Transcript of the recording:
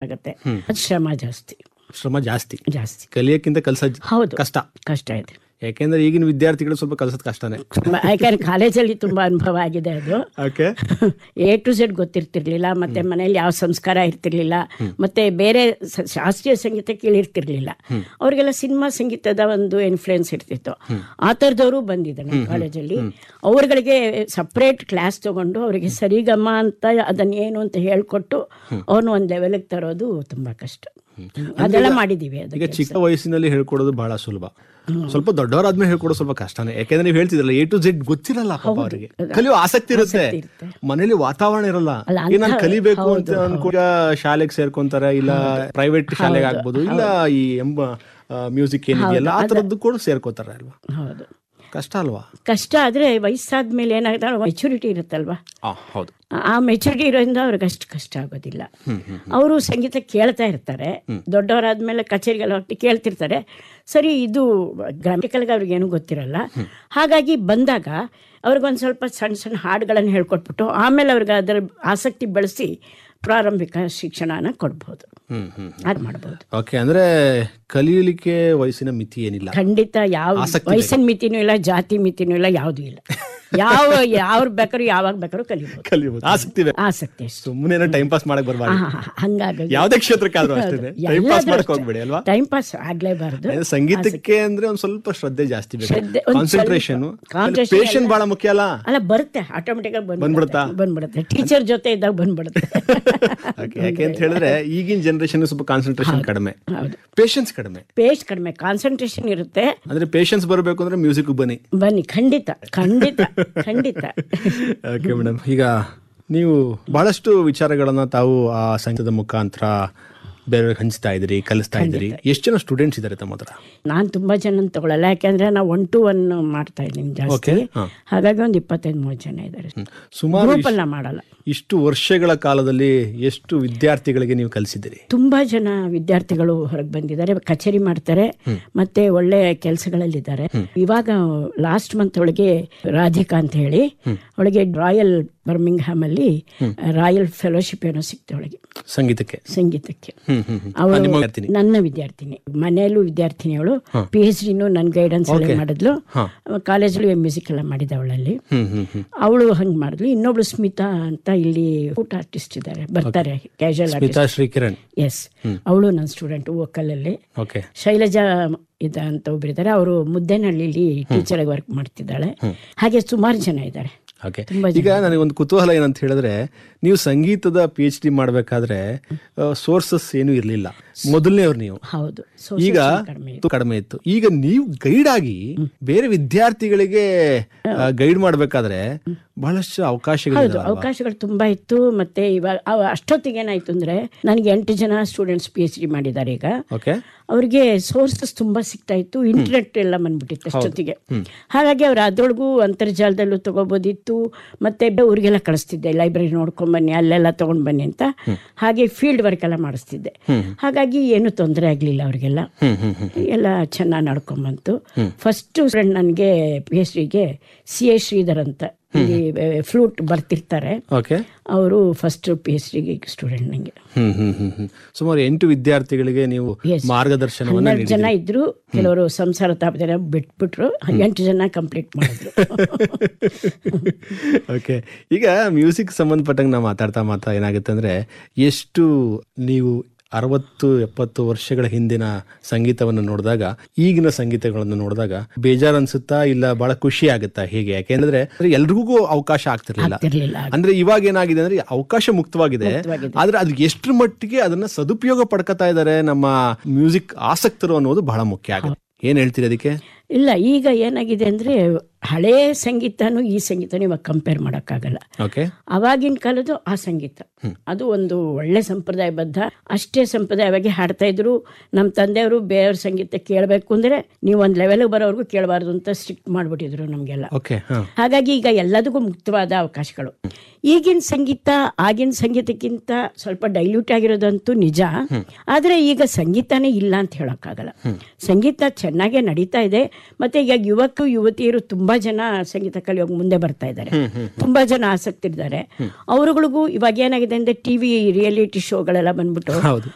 ಬೇಕಾಗತ್ತೆ ಅದು ಶ್ರಮ ಜಾಸ್ತಿ ಶ್ರಮ ಜಾಸ್ತಿ ಜಾಸ್ತಿ ಕಲಿಯಕ್ಕಿಂತ ಕಲ್ಸ ಹೌದು ಕಷ್ಟ ಕಷ್ಟ ಇದೆ ಯಾಕೆಂದ್ರೆ ಈಗಿನ ವಿದ್ಯಾರ್ಥಿಗಳು ಸ್ವಲ್ಪ ಕಲ್ಸೋದ್ ಕಷ್ಟನೇ ಮ- ಯಾಕಂದ್ರೆ ಕಾಲೇಜಲ್ಲಿ ತುಂಬಾ ಅನುಭವ ಆಗಿದೆ ಅದು ಓಕೆ ಎ ಟು ಝೆಡ್ ಗೊತ್ತಿರ್ತಿರ್ಲಿಲ್ಲ ಮತ್ತೆ ಮನೇಲಿ ಯಾವ ಸಂಸ್ಕಾರ ಇರ್ತಿರ್ಲಿಲ್ಲ ಮತ್ತೆ ಬೇರೆ ಸ- ಶಾಸ್ತ್ರೀಯ ಸಂಗೀತ ಕೇಳಿರ್ತಿರ್ಲಿಲ್ಲ ಅವ್ರಿಗೆಲ್ಲ ಸಿನಿಮಾ ಸಂಗೀತದ ಒಂದು ಇನ್ಫ್ಲುಯೆನ್ಸ್ ಇರ್ತಿತ್ತು ಆ ಥರದವರು ಬಂದಿದ್ದಾರೆ ನಮ್ಮ ಕಾಲೇಜಲ್ಲಿ ಅವ್ರುಗಳಿಗೆ ಸಪ್ರೇಟ್ ಕ್ಲಾಸ್ ತಗೊಂಡು ಅವರಿಗೆ ಸರಿಗಮ ಅಂತ ಅದನ್ನ ಏನು ಅಂತ ಹೇಳ್ಕೊಟ್ಟು ಅವ್ರನ್ನ ಒಂದು ಲೆವೆಲ್ಗೆ ತರೋದು ತುಂಬಾ ಕಷ್ಟ ಅದೆಲ್ಲ ಮಾಡಿದೀವಿ ಈಗ ಅದಕ್ಕೆ ಚಿಕ್ಕ ವಯಸ್ಸಿನಲ್ಲಿ ಹೇಳ್ಕೊಡೋದು ಬಹಳ ಸುಲಭ ಸ್ವಲ್ಪ ದೊಡ್ಡವರಾದ್ಮೇಲೆ ಹೇಳ್ಕೊಡೋದು ಸ್ವಲ್ಪ ಕಷ್ಟನೇ ಯಾಕೆಂದ್ರೆ ನೀವು ಹೇಳ್ತಿದ್ರಲ್ಲ ಎ ಟು ಜೆಡ್ ಗೊತ್ತಿರಲ್ಲ ಪಾಪ ಅವರಿಗೆ ಕಲಿಯೋ ಆಸಕ್ತಿ ಇರುತ್ತೆ ಇರುತ್ತೆ. ಮನೇಲಿ ವಾತಾವರಣ ಇರಲ್ಲ ಅಲ್ಲ, ಈಗ ನಾನು ಅಂಥ- ಕಲಿಬೇಕು ಅಂತ ಅನ್ಕೊಂಡ ಶಾಲೆಗೆ ಸೇರ್ಕೊಂತಾರೆ ಇಲ್ಲ ಪ್ರೈವೇಟ್ ಶಾಲೆಗೆ ಆಗ್ಬೋದು ಇಲ್ಲ ಈ ಎಂಬ ಮ್ಯೂಸಿಕ್ ಏನಿದೆಯಲ್ಲ ಆ ತರದ್ದು ಕೂಡ ಸೇರ್ಕೋತಾರೆ ಅಲ್ವಾ ಹೌದು ಕಷ್ಟ ಅಲ್ವಾ ಕಷ್ಟ ಆದರೆ ವಯಸ್ಸಾದ್ಮೇಲೆ ಏನಾಗುತ್ತೆ ಮೆಚುರಿಟಿ ಇರುತ್ತಲ್ವಾ ಆ, ಹೌದು ಆ ಮೆಚುರಿಟಿ ಇರೋದ್ರಿಂದ ಅವ್ರಿಗೆ ಅಷ್ಟು ಕಷ್ಟ ಆಗೋದಿಲ್ಲ ಅವರು ಸಂಗೀತ ಕೇಳ್ತಾ ಇರ್ತಾರೆ ದೊಡ್ಡವರಾದ್ಮೇಲೆ ಕಚೇರಿಗೆಲ್ಲ ಹೋಗ್ತಿ ಕೇಳ್ತಿರ್ತಾರೆ ಸರಿ ಇದು ಗ್ರಾಮಿಕಲ್ಗೆ ಅವ್ರಿಗೆ ಏನೂ ಗೊತ್ತಿರಲ್ಲ ಹಾಗಾಗಿ ಬಂದಾಗ ಅವ್ರಿಗೊಂದು ಸ್ವಲ್ಪ ಸಣ್ಣ ಸಣ್ಣ ಹಾಡುಗಳನ್ನು ಹೇಳ್ಕೊಟ್ಬಿಟ್ಟು ಆಮೇಲೆ ಅವ್ರಿಗೆ ಅದರ ಆಸಕ್ತಿ ಬೆಳೆಸಿ ಪ್ರಾರಂಭಿಕ ಶಿಕ್ಷಣನ ಕೊಡ್ಬೋದು ಹ್ಮ್ ಹ್ಮ್ ಅದು ಮಾಡ್ಬೋದು ಓಕೆ ಅಂದ್ರೆ ಕಲಿಯಲಿಕ್ಕೆ ವಯಸ್ಸಿನ ಮಿತಿ ಏನಿಲ್ಲ ಖಂಡಿತ ಯಾವ ಆಸಕ್ತಿ ವಯಸ್ಸಿನ ಮಿತಿನೂ ಇಲ್ಲ ಜಾತಿ ಮಿತಿನೂ ಇಲ್ಲ ಯಾವುದೂ ಇಲ್ಲ ಯಾವ ಯಾವ್ರು ಬೇಕಾದ್ರೂ ಯಾವಾಗ ಬೇಕಾದ್ರೂ ಕಲಿಬೋದು ಕಲಿಬಹುದು ಆಸಕ್ತಿ ಬೇಕು ಆಸಕ್ತಿ ಅಷ್ಟೇ ಸುಮ್ಮನೆ ಟೈಮ್ ಪಾಸ್ ಮಾಡಕ್ ಬರ್ಬಾರ್ದು ಹಾ, ಹಂಗಾಗಿ ಯಾವ್ದೇ ಕ್ಷೇತ್ರಕ್ಕಾದ್ರೂ ಅಷ್ಟೇ ಟೈಮ್ ಪಾಸ್ ಮಾಡಕ್ ಹೋಗ್ಬೇಡಿ ಅಲ್ವಾ ಟೈಮ್ ಪಾಸ್ ಆಗ್ಲೇಬಾರ್ದು ಅದೇ ಸಂಗೀತಕ್ಕೆ ಅಂದ್ರೆ ಒಂದ್ ಸ್ವಲ್ಪ ಶ್ರದ್ಧೆ ಜಾಸ್ತಿ ಬೇಕು ಶ್ರದ್ಧೆ, ಒಂದ್ ಕಾನ್ಸಂಟ್ರೇಷನ್ ಸ್ವಲ್ಪ concentration ಪೇಷನ್ ಬಹಳ ಮುಖ್ಯ ಅಲ್ಲ ಅಲ್ಲ ಬರುತ್ತೆ ಆಟೋಮೆಟಿಕ್ ಆಗಿ ಬಂದ್ಬಿಡುತ್ತಾ? ಬಂದ್ಬಿಡುತ್ತೆ ಟೀಚರ್ ಜೊತೆ ಇದ್ದಾಗ ಬಂದ್ಬಿಡುತ್ತೆ Okay, ಯಾಕೆ ಅಂತ ಹೇಳಿದ್ರೆ ಈಗಿನ ಜನರೇಷನ್ ಸ್ವಲ್ಪ ಕಾನ್ಸಂಟ್ರೇಷನ್ ಕಡಿಮೆ ಹೌದು ಪೇಷನ್ಸ್ ಕಡಿಮೆ ಪೇಸ್ಟ್ ಕಡಿಮೆ ಕಾನ್ಸಂಟ್ರೇಷನ್ ಇರುತ್ತೆ ಅಂದ್ರೆ ಪೇಷನ್ಸ್ ಬರಬೇಕು ಅಂದ್ರೆ ಮ್ಯೂಸಿಕ್ ಬನ್ನಿ ಬನ್ನಿ ಖಂಡಿತ ಖಂಡಿತ ಖಂಡಿತ ಓಕೆ ಮೇಡಮ್ ಈಗ ನೀವು ಬಹಳಷ್ಟು ವಿಚಾರಗಳನ್ನ ತಾವು ಆ ಸಂಗೀತದ ಮುಖಾಂತರ ಬೇರೆಯವ್ರಿಗೆ ಹಂಚ್ತಾ ಇದ್ರಿ ಕಲಿಸ್ತಾ ಇದ್ರಿ ಎಷ್ಟು ಜನ ಸ್ಟೂಡೆಂಟ್ಸ್ ಇದ್ದಾರೆ ತಮ್ಮ ಹತ್ರ ನಾನು ತುಂಬಾ ಜನ ತಗೊಳ್ಳಲ್ಲ ಯಾಕಂದ್ರೆ ನಾವು ಒನ್ ಟು ಒನ್ ಮಾಡ್ತಾ ಇದ್ದೀನಿ ಜಾಸ್ತಿ Okay, ಹಾ. ಹಾಗಾಗಿ ಒಂದು ಇಪ್ಪತ್ತೈದು ಮೂವತ್ತು ಜನ ಇದ್ದಾರೆ ಸುಮಾರು ಗ್ರೂಪ್ ಅಲ್ಲ ಮಾಡಲ್ಲ ಇಷ್ಟು ವರ್ಷಗಳ ಕಾಲದಲ್ಲಿ ಎಷ್ಟು ವಿದ್ಯಾರ್ಥಿಗಳಿಗೆ ನೀವು ಕಲಿಸಿದ್ದೀರಿ ತುಂಬಾ ಜನ ವಿದ್ಯಾರ್ಥಿಗಳು ಹೊರಗೆ ಬಂದಿದ್ದಾರೆ ಕಚೇರಿ ಮಾಡ್ತಾರೆ ಮತ್ತೆ ಒಳ್ಳೆ ಕೆಲಸಗಳಲ್ಲಿದ್ದಾರೆ ಇವಾಗ ಲಾಸ್ಟ್ ಮಂತ್ ಒಳಗೆ ರಾಧಿಕಾ ಅಂತ ಹೇಳಿ ಅವಳಿಗೆ ರಾಯಲ್ ಬರ್ಮಿಂಗ್ಹ್ಯಾಮ್ ಅಲ್ಲಿ ರಾಯಲ್ ಫೆಲೋಶಿಪ್ ಏನೋ ಸಿಕ್ತು ಅವಳಿಗೆ ಸಂಗೀತಕ್ಕೆ ಸಂಗೀತಕ್ಕೆ ಹ್ಮ್ ಹ್ಮ್ ಹ್ಮ್. ಅವಳು ನಿಮ್ಮ ವಿದ್ಯಾರ್ಥಿನಿ ನನ್ನ ವಿದ್ಯಾರ್ಥಿನಿ ಮನೆಯಲ್ಲೂ ವಿದ್ಯಾರ್ಥಿನಿ ಅವಳು ಪಿ ಎಚ್ ಡಿನು ನನ್ನ ಗೈಡೆನ್ಸ್ ಅಲ್ಲಿ ಮಾಡಿದ್ಲು ಕಾಲೇಜಲ್ಲೂ ಮ್ಯೂಸಿಕ್ ಎಲ್ಲ ಮಾಡಿದ ಅವಳಲ್ಲಿ ಹ್ಮ್ ಹ್ಮ್ ಹ್ಮ್ ಅವಳು ಹಂಗ್ ಮಾಡಿದ್ಲು ಇನ್ನೊಬ್ಳು ಸ್ಮಿತಾ ಅಂತ ಇಲ್ಲಿ ಊಟ ಆರ್ಟಿಸ್ಟ್ ಇದ್ದಾರೆ ಬರ್ತಾರೆ casual artist Smita Shrikiran yes ಅವಳು ನನ್ನ ಸ್ಟೂಡೆಂಟ್ ವೋಕಲಲ್ಲಿ ಓಕೆ ಶೈಲಜಾ ಇದ ಅಂತ ಒಬ್ಬರಿದ್ದಾರೆ ಅವರು ಮುದ್ದೇನಹಳ್ಳಿಲಿ ಟೀಚರ್ ಆಗಿ ವರ್ಕ್ ಮಾಡ್ತಿದ್ದಾಳೆ ಹಾಗೆ ಸುಮಾರು ಜನ ಇದ್ದಾರೆ ಓಕೆ ಈಗ ನನಗೆ ಒಂದು ಕುತೂಹಲ ಏನಂತ ಹೇಳಿದ್ರೆ ನೀವು ಸಂಗೀತದ ಪಿ ಎಚ್ ಡಿ ಮಾಡಬೇಕಾದ್ರೆ ಸೋರ್ಸಸ್ ಏನೂ ಇರಲಿಲ್ಲ ಮೊದಲನೇವ್ರು ನೀವು ಹೌದು ಸೊ ಈಗ ಕಡಿಮೆ ತು- ಕಡಿಮೆ ಇತ್ತು ಈಗ ನೀವು ಗೈಡ್ ಆಗಿ ಬೇರೆ ವಿದ್ಯಾರ್ಥಿಗಳಿಗೆ ಗೈಡ್ ಮಾಡಬೇಕಾದ್ರೆ ಬಹಳಷ್ಟು ಅವಕಾಶಗಳಿದೆ ಅವಕಾಶಗಳು ತುಂಬಾ ಇತ್ತು ಮತ್ತೆ ಇವಾಗ ಅವ- ಅಷ್ಟೊತ್ತಿಗೆ ಏನಾಯ್ತು ಅಂದ್ರೆ ನನಗೆ ಎಂಟು ಜನ ಸ್ಟೂಡೆಂಟ್ಸ್ ಪಿ ಎಚ್ ಡಿ ಮಾಡಿದ್ದಾರೆ ಈಗ ಓಕೆ ಅವ್ರಿಗೆ ಸೋರ್ಸಸ್ ತುಂಬಾ ಸಿಗ್ತಾ ಇತ್ತು ಇಂಟರ್ನೆಟ್ ಎಲ್ಲ ಬಂದ್ಬಿಟ್ಟಿತ್ತು ಅಷ್ಟೊತ್ತಿಗೆ ಹಾಗಾಗಿ ಅವ್ರು ಅದ್ರೊಳಗೂ ಅಂತರ್ಜಾಲದಲ್ಲೂ ತಗೋಬೋದಿತ್ತು ಮತ್ತೆ ಊರಿಗೆಲ್ಲ ಕಳಿಸ್ತಿದ್ದೆ ಲೈಬ್ರರಿ ನೋಡ್ಕೊಂಡ್ ಬನ್ನಿ ಅಲ್ಲೆಲ್ಲ ತಗೊಂಡ್ ಬನ್ನಿ ಅಂತ ಹಾಗೆ ಫೀಲ್ಡ್ ವರ್ಕ್ ಎಲ್ಲ ಮಾಡಿಸ್ತಿದ್ದೆ ಹಾಗಾಗಿ ಏನು ತೊಂದರೆ ಆಗ್ಲಿಲ್ಲ ಅವ್ರಿಗೆಲ್ಲ ಎಲ್ಲ ಚೆನ್ನಾಗಿ ನಡ್ಕೊಂಬಂತು ಫಸ್ಟ್ ಫ್ರೆಂಡ್ ನನಗೆ ಪಿ ಎಚ್ ಡಿಗೆ ಸಿ ಎ ಶ್ರೀಧರ್ ಅಂತ ಇಲ್ಲಿ ಫ್ಲೂಟ್ ಬರ್ತಿರ್ತಾರೆ ಓಕೆ ಅವರು ಫಸ್ಟ್ ಪಿ ಎಚ್ ಡಿಗೆ ಸ್ಟೂಡೆಂಟ್ ನನಗೆ ಹ್ಮ್ ಹ್ಮ್ ಹ್ಮ್ ಹ್ಮ್ ಸುಮಾರು ಎಂಟು ವಿದ್ಯಾರ್ಥಿಗಳಿಗೆ ನೀವು Yes. ಮಾರ್ಗದರ್ಶನವನ್ನ ಹನ್ನೆರಡು ಜನ ಇದ್ರು ಕೆಲವರು ಸಂಸಾರ ತಾಪದೆಲ್ಲ ಬಿಟ್ಬಿಟ್ರು ಎಂಟು ಜನ ಕಂಪ್ಲೀಟ್ ಮಾಡಿದ್ರು ಓಕೆ ಈಗ ಮ್ಯೂಸಿಕ್ ಸಂಬಂಧಪಟ್ಟಂಗೆ ನಾವು ಮಾತಾಡ್ತಾ ಮಾತಾ ಏನಾಗುತ್ತೆ ಅಂದ್ರೆ ಎಷ್ಟು ನೀವು ಅರವತ್ತು ಎಪ್ಪತ್ತು ವರ್ಷಗಳ ಹಿಂದಿನ ಸಂಗೀತವನ್ನು ನೋಡಿದಾಗ ಈಗಿನ ಸಂಗೀತಗಳನ್ನು ನೋಡಿದಾಗ ಬೇಜಾರ್ ಅನ್ಸುತ್ತಾ ಇಲ್ಲ ಬಹಳ ಖುಷಿ ಆಗುತ್ತಾ ಹೇಗೆ ಯಾಕೆಂದ್ರೆ ಎಲ್ರಿಗೂ ಅವಕಾಶ ಆಗ್ತಿರ್ಲಿಲ್ಲ ಆಗ್ತಿರ್ಲಿಲ್ಲ ಅಂದ್ರೆ ಇವಾಗ ಏನಾಗಿದೆ ಅಂದ್ರೆ ಅವಕಾಶ ಮುಕ್ತವಾಗಿದೆ ಆದ್ರೆ ಅದು ಎಷ್ಟ್ರ ಮಟ್ಟಿಗೆ ಅದನ್ನ ಸದುಪಯೋಗ ಪಡ್ಕೊತಾ ಇದ್ದಾರೆ ನಮ್ಮ ಮ್ಯೂಸಿಕ್ ಆಸಕ್ತರು ಅನ್ನೋದು ಬಹಳ ಮುಖ್ಯ ಆಗುತ್ತೆ ಏನ್ ಹೇಳ್ತೀರಿ ಅದಕ್ಕೆ ಇಲ್ಲ ಈಗ ಏನಾಗಿದೆ ಅಂದ್ರೆ ಹಳೇ ಸಂಗೀತನೂ ಈ ಸಂಗೀತನೂ ಇವಾಗ ಕಂಪೇರ್ ಮಾಡೋಕ್ಕಾಗಲ್ಲ ಓಕೆ ಅವಾಗಿನ ಕಾಲದ್ದು ಆ ಸಂಗೀತ ಅದು ಒಂದು ಒಳ್ಳೆ ಸಂಪ್ರದಾಯಬದ್ಧ ಅಷ್ಟೇ ಸಂಪ್ರದಾಯವಾಗಿ ಹಾಡ್ತಾ ಇದ್ರು ನಮ್ಮ ತಂದೆಯವರು ಬೇರೆಯವ್ರ ಸಂಗೀತ ಕೇಳಬೇಕು ಅಂದ್ರೆ ನೀವು ಒಂದು ಲೆವೆಲ್ಗೆ ಬರೋವರೆಗೂ ಕೇಳಬಾರ್ದು ಅಂತ ಸ್ಟ್ರಿಕ್ಟ್ ಮಾಡಿಬಿಟ್ಟಿದ್ರು ನಮಗೆಲ್ಲ ಓಕೆ ಹಾ ಹಾಗಾಗಿ ಈಗ ಎಲ್ಲದಕ್ಕೂ ಮುಕ್ತವಾದ ಅವಕಾಶಗಳು ಈಗಿನ ಸಂಗೀತ ಆಗಿನ ಸಂಗೀತಕ್ಕಿಂತ ಸ್ವಲ್ಪ ಡೈಲ್ಯೂಟ್ ಆಗಿರೋದಂತೂ ನಿಜ ಆದ್ರೆ ಈಗ ಸಂಗೀತನೇ ಇಲ್ಲ ಅಂತ ಹೇಳೋಕ್ಕಾಗಲ್ಲ ಸಂಗೀತ ಚೆನ್ನಾಗೇ ನಡೀತಾ ಇದೆ ಮತ್ತೆ ಈಗ ಯುವಕ ಯುವತಿಯರು ತುಂಬಾ ಜನ ಸಂಗೀತ ಕಲಿಯೋಕೆ ಮುಂದೆ ಬರ್ತಾ ಇದ್ದಾರೆ ತುಂಬಾ ಜನ ಆಸಕ್ತಿ ಇದ್ದಾರೆ ಅವರುಗಳಿಗೂ ಇವಾಗ ಏನಾಗಿದೆ ಅಂದ್ರೆ ಟಿವಿ ರಿಯಾಲಿಟಿ ಶೋಗಳೆಲ್ಲ ಬಂದ್ಬಿಟ್ಟು ಹೌದು